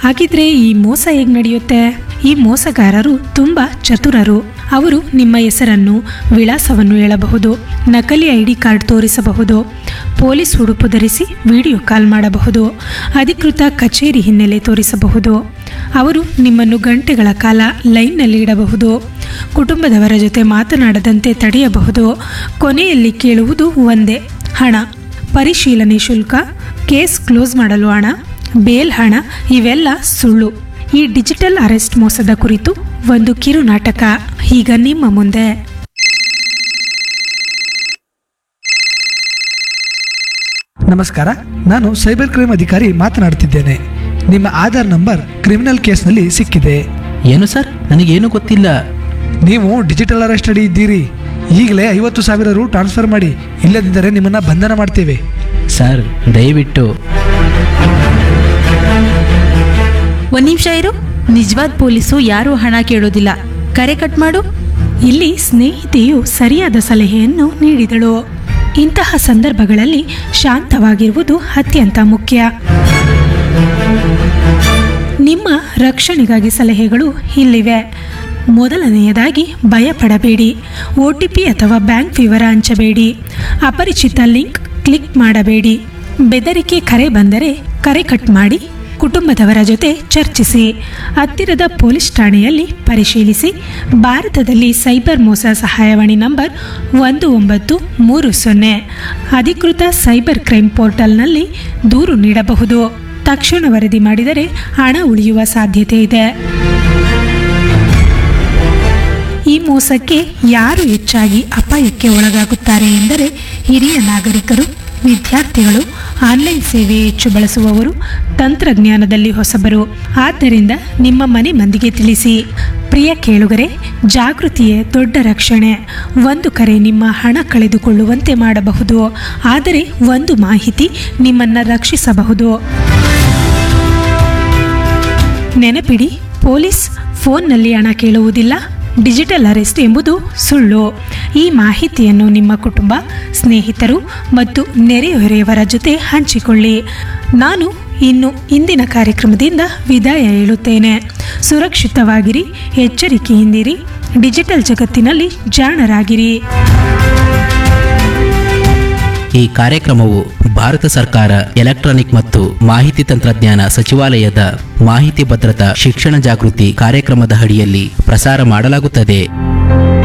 ಹಾಗಿದ್ರೆ ಈ ಮೋಸ ಹೇಗೆ ನಡೆಯುತ್ತೆ ಈ ಮೋಸಗಾರರು ತುಂಬಾ ಚತುರರು ಅವರು ನಿಮ್ಮ ಹೆಸರನ್ನು ವಿಳಾಸವನ್ನು ಹೇಳಬಹುದು ನಕಲಿ ಐ ಡಿ ಕಾರ್ಡ್ ತೋರಿಸಬಹುದು ಪೊಲೀಸ್ ಉಡುಪು ಧರಿಸಿ ವಿಡಿಯೋ ಕಾಲ್ ಮಾಡಬಹುದು ಅಧಿಕೃತ ಕಚೇರಿ ಹಿನ್ನೆಲೆ ತೋರಿಸಬಹುದು ಅವರು ನಿಮ್ಮನ್ನು ಗಂಟೆಗಳ ಕಾಲ ಲೈನ್ನಲ್ಲಿ ಇಡಬಹುದು ಕುಟುಂಬದವರ ಜೊತೆ ಮಾತನಾಡದಂತೆ ತಡೆಯಬಹುದು ಕೊನೆಯಲ್ಲಿ ಕೇಳುವುದು ಒಂದೇ ಹಣ ಪರಿಶೀಲನೆ ಶುಲ್ಕ ಕೇಸ್ ಕ್ಲೋಸ್ ಮಾಡಲು ಹಣ ಬೇಲ್ ಹಣ ಇವೆಲ್ಲ ಸುಳ್ಳು ಈ ಡಿಜಿಟಲ್ ಅರೆಸ್ಟ್ ಮೋಸದ ಕುರಿತು ಒಂದು ಕಿರು ನಾಟಕ ಈಗ ನಿಮ್ಮ ಮುಂದೆ ನಮಸ್ಕಾರ ನಾನು ಸೈಬರ್ ಕ್ರೈಮ್ ಅಧಿಕಾರಿ ಮಾತನಾಡುತ್ತಿದ್ದೇನೆ ನಿಮ್ಮ ಆಧಾರ್ ನಂಬರ್ ಕ್ರಿಮಿನಲ್ ಕೇಸ್ನಲ್ಲಿ ಸಿಕ್ಕಿದೆ ಏನು ಸರ್ ನನಗೇನು ಗೊತ್ತಿಲ್ಲ ನೀವು ಡಿಜಿಟಲ್ ಅರೆಸ್ಟ್ ಅಡಿ ಇದ್ದೀರಿ ಈಗಲೇ ಐವತ್ತು ಸಾವಿರ ರು ಟ್ರಾನ್ಸ್ಫರ್ ಮಾಡಿ ಇಲ್ಲದಿದ್ದರೆ ನಿಮ್ಮನ್ನ ಬಂಧನ ಮಾಡ್ತೇವೆ ಸರ್ ದಯವಿಟ್ಟು ಒಂದ್ ನಿಮಿಷ ಇರು ನಿಜವಾದ ಪೊಲೀಸು ಯಾರೂ ಹಣ ಕೇಳೋದಿಲ್ಲ ಕರೆ ಕಟ್ ಮಾಡು ಇಲ್ಲಿ ಸ್ನೇಹಿತೆಯು ಸರಿಯಾದ ಸಲಹೆಯನ್ನು ನೀಡಿದಳು ಇಂತಹ ಸಂದರ್ಭಗಳಲ್ಲಿ ಶಾಂತವಾಗಿರುವುದು ಅತ್ಯಂತ ಮುಖ್ಯ ನಿಮ್ಮ ರಕ್ಷಣೆಗಾಗಿ ಸಲಹೆಗಳು ಇಲ್ಲಿವೆ ಮೊದಲನೆಯದಾಗಿ ಭಯಪಡಬೇಡಿ ಒ ಟಿ ಪಿ ಅಥವಾ ಬ್ಯಾಂಕ್ ವಿವರ ಹಂಚಬೇಡಿ ಅಪರಿಚಿತ ಲಿಂಕ್ ಕ್ಲಿಕ್ ಮಾಡಬೇಡಿ ಬೆದರಿಕೆ ಕರೆ ಬಂದರೆ ಕರೆ ಕಟ್ ಮಾಡಿ ಕುಟುಂಬದವರ ಜೊತೆ ಚರ್ಚಿಸಿ ಹತ್ತಿರದ ಪೊಲೀಸ್ ಠಾಣೆಯಲ್ಲಿ ಪರಿಶೀಲಿಸಿ ಭಾರತದಲ್ಲಿ ಸೈಬರ್ ಮೋಸ ಸಹಾಯವಾಣಿ ನಂಬರ್ ಒಂದು ಒಂಬತ್ತು ಮೂರು ಸೊನ್ನೆ ಅಧಿಕೃತ ಸೈಬರ್ ಕ್ರೈಮ್ ಪೋರ್ಟಲ್ನಲ್ಲಿ ದೂರು ನೀಡಬಹುದು ತಕ್ಷಣ ವರದಿ ಮಾಡಿದರೆ ಹಣ ಉಳಿಯುವ ಸಾಧ್ಯತೆ ಇದೆ ಈ ಮೋಸಕ್ಕೆ ಯಾರು ಹೆಚ್ಚಾಗಿ ಅಪಾಯಕ್ಕೆ ಒಳಗಾಗುತ್ತಾರೆ ಎಂದರೆ ಹಿರಿಯ ನಾಗರಿಕರು ವಿದ್ಯಾರ್ಥಿಗಳು ಆನ್ಲೈನ್ ಸೇವೆ ಹೆಚ್ಚು ಬಳಸುವವರು ತಂತ್ರಜ್ಞಾನದಲ್ಲಿ ಹೊಸಬರು ಆದ್ದರಿಂದ ನಿಮ್ಮ ಮನೆ ಮಂದಿಗೆ ತಿಳಿಸಿ ಪ್ರಿಯ ಕೇಳುಗರೆ ಜಾಗೃತಿಯೇ ದೊಡ್ಡ ರಕ್ಷಣೆ ಒಂದು ಕರೆ ನಿಮ್ಮ ಹಣ ಕಳೆದುಕೊಳ್ಳುವಂತೆ ಮಾಡಬಹುದು ಆದರೆ ಒಂದು ಮಾಹಿತಿ ನಿಮ್ಮನ್ನು ರಕ್ಷಿಸಬಹುದು ನೆನಪಿಡಿ ಪೊಲೀಸ್ ಫೋನ್ನಲ್ಲಿ ಹಣ ಕೇಳುವುದಿಲ್ಲ ಡಿಜಿಟಲ್ ಅರೆಸ್ಟ್ ಎಂಬುದು ಸುಳ್ಳು ಈ ಮಾಹಿತಿಯನ್ನು ನಿಮ್ಮ ಕುಟುಂಬ ಸ್ನೇಹಿತರು ಮತ್ತು ನೆರೆಹೊರೆಯವರ ಜೊತೆ ಹಂಚಿಕೊಳ್ಳಿ ನಾನು ಇನ್ನು ಇಂದಿನ ಕಾರ್ಯಕ್ರಮದಿಂದ ವಿದಾಯ ಹೇಳುತ್ತೇನೆ ಸುರಕ್ಷಿತವಾಗಿರಿ ಎಚ್ಚರಿಕೆಯಿಂದಿರಿ ಡಿಜಿಟಲ್ ಜಗತ್ತಿನಲ್ಲಿ ಜಾಣರಾಗಿರಿ ಈ ಕಾರ್ಯಕ್ರಮವು ಭಾರತ ಸರ್ಕಾರ ಎಲೆಕ್ಟ್ರಾನಿಕ್ ಮತ್ತು ಮಾಹಿತಿ ತಂತ್ರಜ್ಞಾನ ಸಚಿವಾಲಯದ ಮಾಹಿತಿ ಭದ್ರತಾ ಶಿಕ್ಷಣ ಜಾಗೃತಿ ಕಾರ್ಯಕ್ರಮದ ಅಡಿಯಲ್ಲಿ ಪ್ರಸಾರ ಮಾಡಲಾಗುತ್ತದೆ